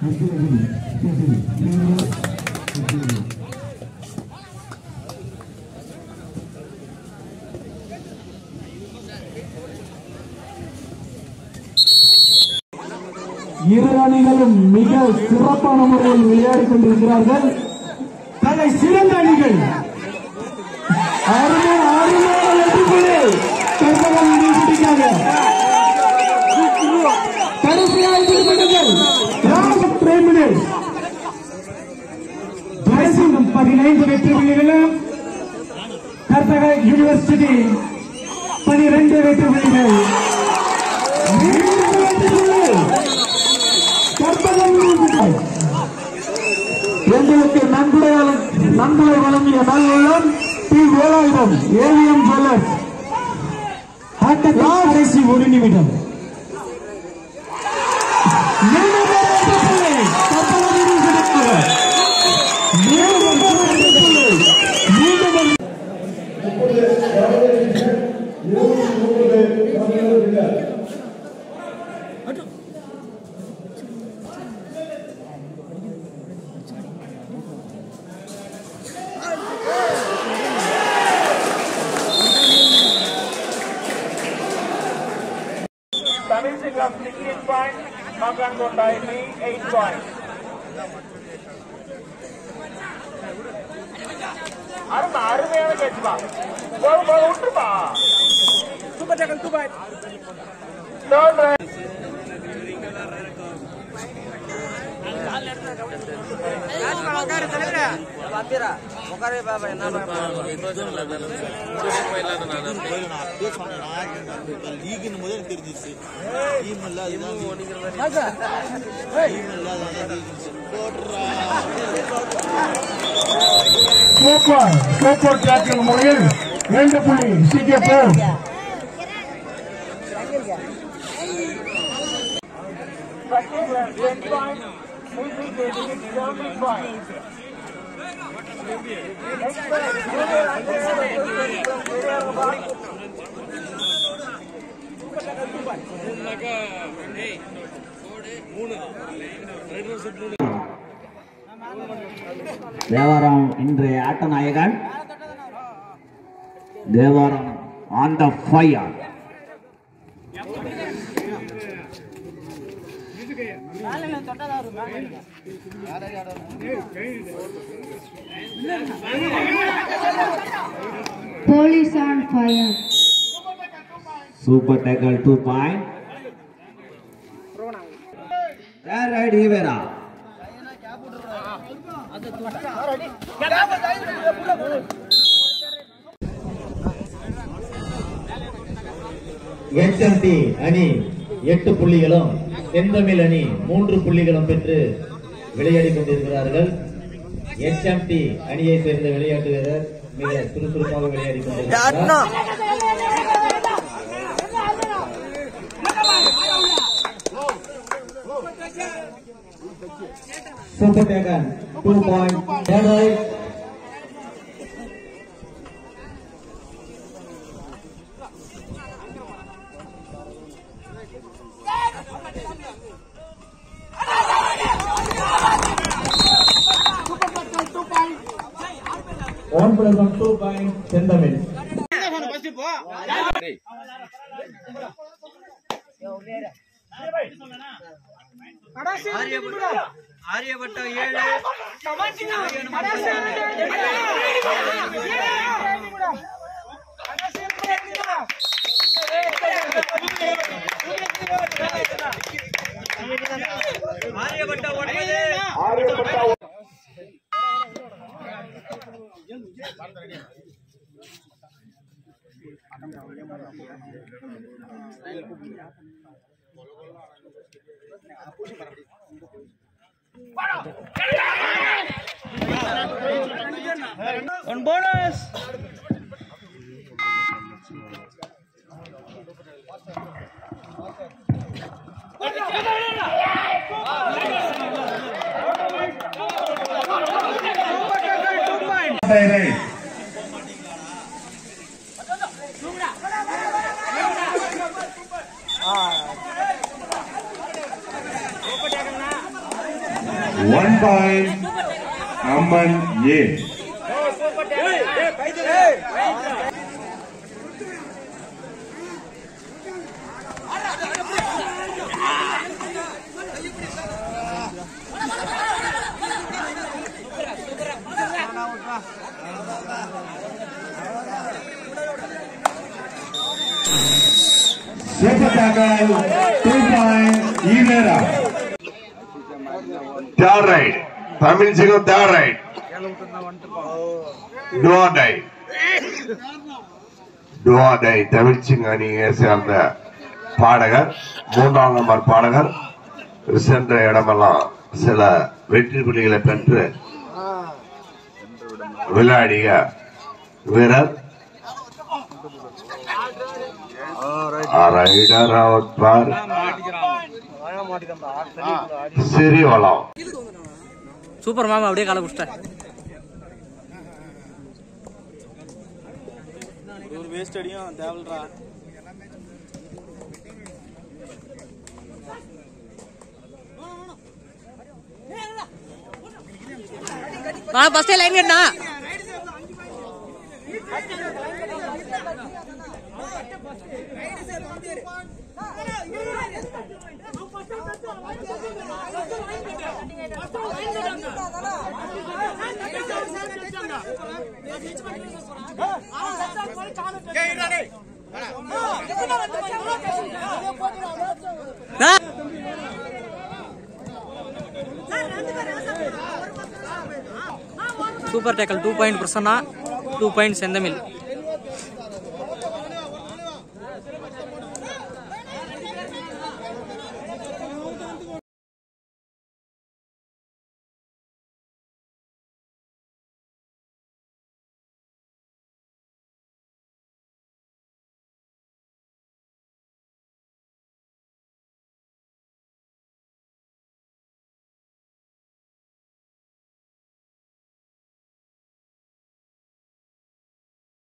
இரு அணிகளும் மிக சிறப்பான முறையில் விளையாடிக் கொண்டிருக்கிறார்கள் தலை சிறந்த அணிகள் அருமை அருமையான வெற்றி புள்ளி கற்பகம் யூனிவர்சிட்டிக்காக கடைசியாக குறிப்பிட்டது ராம பிரேமினல் ஜெயசிங்கம் பதினைந்து வெற்றி புள்ளிகளும் கர்த்தக யூனிவர்சிட்டி பனிரெண்டு வெற்றி புள்ளிகள் மீண்டும் வெற்றி புள்ளி கற்பகம் யூனிவர்சிட்டி எங்களுக்கு நன்கொடை நன்கொடை வழங்கிய நல்லுள்ளம் டி வேலாயுதம் ஏவிஎம் ஜுவல்லர்ஸ் ஆட்டத்தில் கடைசி ஒரு நிமிடம் மீண்டும் ஒரு வெற்றி புள்ளி. கற்பகம் யூனிவர்சிட்டிக்காக. மீண்டும் ஒரு வெற்றி புள்ளி. மீண்டும் ஒரு Tamil Singh 16 points, Makan Kondai 8 points. அருமை அருமையான கேட்சுப்பா போதும் போதும் விட்டுருப்பா super tackle super third raid அப்படியே சொன்னேன் லீக்னு முதல் தெரிஞ்சிச்சு டீம் இல்ல அதுதான் டீம் இல்ல அதுதான் போடுறா சூப்பர் சூப்பர் டேக்கிள் முறையில் இரண்டு புள்ளி சிக்கே போர் Second round 10 points, Music Academy 17 points. Next round, Junior Under Thevaram இன்றைய ஆட்ட நாயகன் Thevaram on the fire Police on fire. Super tackle two point raid Evera HMT அணி எட்டு புள்ளிகளும் தென்தமிழ் அணி மூன்று புள்ளிகளும் பெற்று விளையாடிக் கொண்டிருக்கிறார்கள் எச்எம்டி அணியை சேர்ந்த விளையாட்டு வீரர் மிக சுறுசுறுப்பாக விளையாடிக் கொண்டிருக்கிறார் super tackle two point third raid one plus one two point Senthamizh One point. Amman A. Super tackle. Two point. Ivera. Third raid Tamil Singam third raid டுவாடை டுவாடை தமிழ் சிங்க அணியை சேர்ந்த பாடகர் மூன்றாம் நம்பர் பாடகர் சென்ற இடமெல்லாம் சில வெற்றி புள்ளிகளை பெற்று விளையாடிய வீரர் ரைடர் அவுட் பார் சிறிவளம் சூப்பர் மாமா அப்படியே காலை பிடிச்சிட்டேன் ஒரு வேஸ்ட் அடியும் தேவல்றா நான் ஃபர்ஸ்டே லைன் கட்டினா super tackle two point Prasanna two point செந்தமிழ்